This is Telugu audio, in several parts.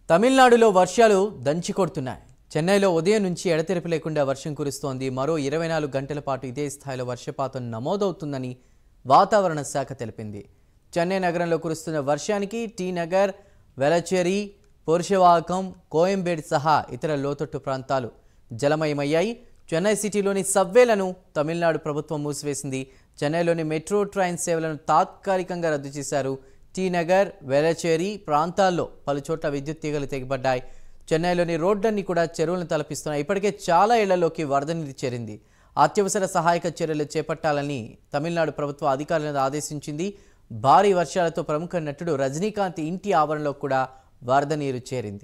తమిళనాడులో వర్షాలు దంచి కొడుతున్నాయి చెన్నైలో ఉదయం నుంచి ఎడతెరిపి లేకుండా వర్షం కురుస్తోంది మరో ఇరవై నాలుగు గంటల పాటు ఇదే స్థాయిలో వర్షపాతం నమోదవుతుందని వాతావరణ శాఖ తెలిపింది చెన్నై నగరంలో కురుస్తున్న వర్షానికి టీ నగర్ వెలచేరి పోర్షవాకం కోయంబేడ్ సహా ఇతర లోతట్టు ప్రాంతాలు జలమయమయ్యాయి చెన్నై సిటీలోని సబ్వేలను తమిళనాడు ప్రభుత్వం మూసివేసింది చెన్నైలోని మెట్రో ట్రైన్ సేవలను తాత్కాలికంగా రద్దు చేశారు టీ నగర్ వెలచేరి ప్రాంతాల్లో పలుచోట్ల విద్యుత్ తీగలు తెగిపడ్డాయి చెన్నైలోని రోడ్లన్నీ కూడా చెరువులను తలపిస్తున్నాయి ఇప్పటికే చాలా ఇళ్లలోకి వరద నీరు చేరింది అత్యవసర సహాయక చర్యలు చేపట్టాలని తమిళనాడు ప్రభుత్వ అధికారులను ఆదేశించింది భారీ వర్షాలతో ప్రముఖ నటుడు రజనీకాంత్ ఇంటి ఆవరణలో కూడా వరద నీరు చేరింది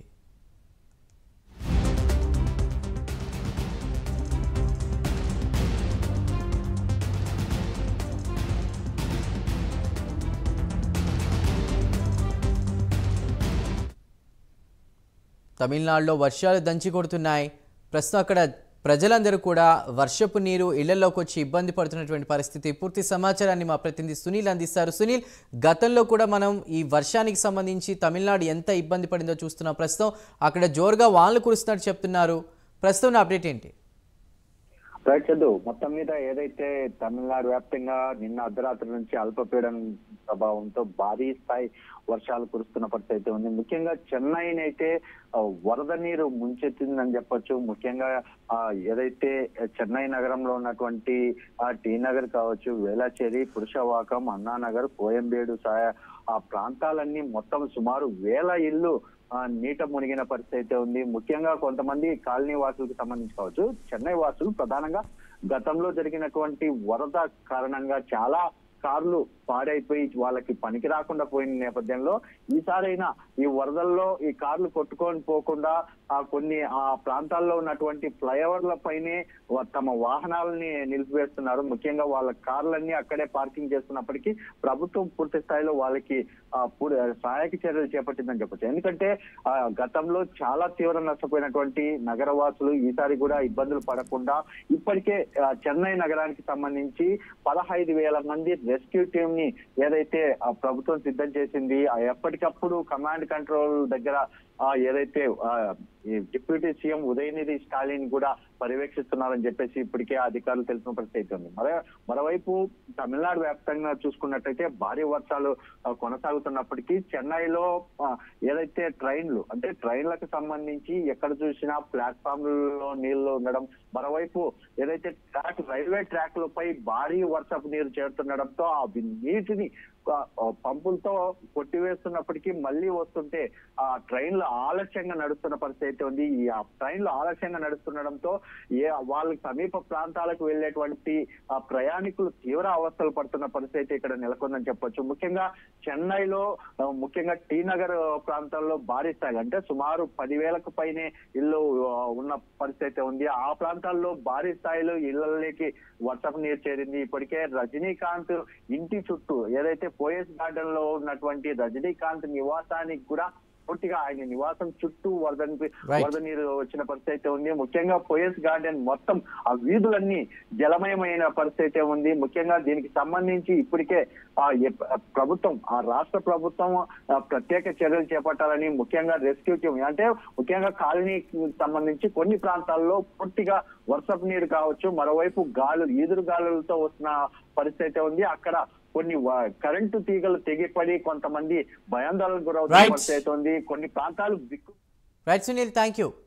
తమిళనాడులో వర్షాలు దంచి కొడుతున్నాయి ప్రస్తుతం అక్కడ ప్రజలందరూ కూడా వర్షపు నీరు ఇళ్లలోకి వచ్చి ఇబ్బంది పడుతున్నటువంటి పరిస్థితి పూర్తి సమాచారాన్ని మా ప్రతినిధి సునీల్ అందిస్తారు సునీల్ గతంలో కూడా మనం ఈ వర్షానికి సంబంధించి తమిళనాడు ఎంత ఇబ్బంది పడిందో చూస్తున్నాం ప్రస్తుతం అక్కడ జోరుగా వానలు కురుస్తున్నట్టు చెప్తున్నారు ప్రస్తుతం ఉన్న అప్డేట్ ఏంటి రైట్ చందు మొత్తం మీద ఏదైతే తమిళనాడు వ్యాప్తంగా నిన్న అర్ధరాత్రి నుంచి అల్పపీడన ప్రభావంతో భారీ స్థాయి వర్షాలు కురుస్తున్న పరిస్థితి అయితే ఉంది ముఖ్యంగా చెన్నైని అయితే ఆ, వరద నీరు ముంచెత్తిందని చెప్పొచ్చు ముఖ్యంగా ఆ, ఏదైతే చెన్నై నగరంలో ఉన్నటువంటి ఆ టీ నగర్ కావచ్చు వేలాచేరి పురుషవాకం అన్నానగర్ కోయంబేడు సాయ ఆ ప్రాంతాలన్నీ మొత్తం సుమారు వేల ఇల్లు ఆ, నీట మునిగిన పరిస్థితి అయితే ఉంది ముఖ్యంగా కొంతమంది కాలనీ వాసులకు సంబంధించి కావచ్చు చెన్నై వాసులు ప్రధానంగా గతంలో జరిగినటువంటి వరద కారణంగా చాలా కార్లు పాడైపోయి వాళ్ళకి పనికి రాకుండా పోయిన నేపథ్యంలో ఈసారైనా ఈ వరదల్లో ఈ కార్లు కొట్టుకొని పోకుండా ఆ కొన్ని ఆ ప్రాంతాల్లో ఉన్నటువంటి ఫ్లైఓవర్ల పైనే వ- తమ వాహనాలని నిలిపివేస్తున్నారు ముఖ్యంగా వాళ్ళ కార్లన్నీ అక్కడే పార్కింగ్ చేస్తున్నప్పటికీ ప్రభుత్వం పూర్తి స్థాయిలో వాళ్ళకి ఆ, పూర్- సహాయక చర్యలు చేపట్టిందని చెప్పొచ్చు ఎందుకంటే ఆ, గతంలో చాలా తీవ్ర నష్టపోయినటువంటి నగరవాసులు ఈసారి కూడా ఇబ్బందులు పడకుండా ఇప్పటికే ఆ, చెన్నై నగరానికి సంబంధించి పదహైదు వేల మంది రెస్క్యూ టీమ్ ని ఏదైతే ఆ ప్రభుత్వం సిద్ధం చేసింది ఆ ఎప్పటికప్పుడు కమాండ్ కంట్రోల్ దగ్గర ఆ ఏదైతే ఆ, ఈ డిప్యూటీ సీఎం ఉదయనిధి స్టాలిన్ కూడా పర్యవేక్షిస్తున్నారని చెప్పేసి ఇప్పటికే అధికారులు తెలిసిన పరిస్థితి ఉంది మరో మరోవైపు తమిళనాడు వ్యాప్తంగా చూసుకున్నట్టయితే భారీ వర్షాలు ఆ, కొనసాగుతున్నప్పటికీ చెన్నైలో ఆ, ఏదైతే ట్రైన్లు అంటే ట్రైన్లకు సంబంధించి ఎక్కడ చూసినా ప్లాట్ఫామ్ లో నీళ్లు ఉండడం మరోవైపు ఏదైతే ట్రాక్ రైల్వే ట్రాక్ లపై భారీ వర్షపు నీరు చేరుతుండడంతో ఆ నీటిని ఆ, ఆ, పంపులతో కొట్టివేస్తున్నప్పటికీ మళ్ళీ వస్తుంటే ఆ ట్రైన్లు ఆలస్యంగా నడుస్తున్న పరిస్థితి అయితే ఉంది ఈ ఆ ట్రైన్లు ఆలస్యంగా నడుస్తుండడంతో ఏ వాళ్ళకి సమీప ప్రాంతాలకు వెళ్ళేటువంటి ఆ ప్రయాణికులు తీవ్ర అవస్థలు పడుతున్న పరిస్థితి అయితే ఇక్కడ నెలకొందని చెప్పొచ్చు ముఖ్యంగా చెన్నైలో ఆ, ముఖ్యంగా టీ నగర్ ప్రాంతాల్లో భారీ స్థాయి అంటే సుమారు పదివేలకు పైనే ఇల్లు ఆ, ఉన్న పరిస్థితి అయితే ఉంది ఆ ప్రాంతాల్లో భారీ స్థాయిలో ఇళ్లలోకి వర్షపు నీరు చేరింది ఇప్పటికే రజనీకాంత్ ఇంటి చుట్టూ ఏదైతే పోయస్ గార్డెన్ లో ఉన్నటువంటి రజనీకాంత్ నివాసానికి కూడా పూర్తిగా ఆయన నివాసం చుట్టూ వరద Right. వరద నీరు వచ్చిన పరిస్థితి అయితే ఉంది ముఖ్యంగా పోయస్ గార్డెన్ మొత్తం ఆ వీధులన్నీ జలమయమైన పరిస్థితి అయితే ఉంది ముఖ్యంగా దీనికి సంబంధించి ఇప్పటికే ఆ ఎప్- ప్రభుత్వం ఆ రాష్ట్ర ప్రభుత్వం ఆ, ప్రత్యేక చర్యలు చేపట్టాలని ముఖ్యంగా రెస్క్యూ టీమ్ అంటే ముఖ్యంగా కాలనీకి సంబంధించి కొన్ని ప్రాంతాల్లో పూర్తిగా వర్షపు నీరు కావచ్చు మరోవైపు గాలు ఈదురు గాలులతో వస్తున్న పరిస్థితి అయితే ఉంది అక్కడ కొన్ని వ- కరెంటు తీగలు తెగిపడి కొంతమంది భయాందోళనకు గురవుతున్న Right. పరిస్థితి అయితే ఉంది కొన్ని ప్రాంతాలు దిక్కు రైట్ సునీల్ థ్యాంక్ యూ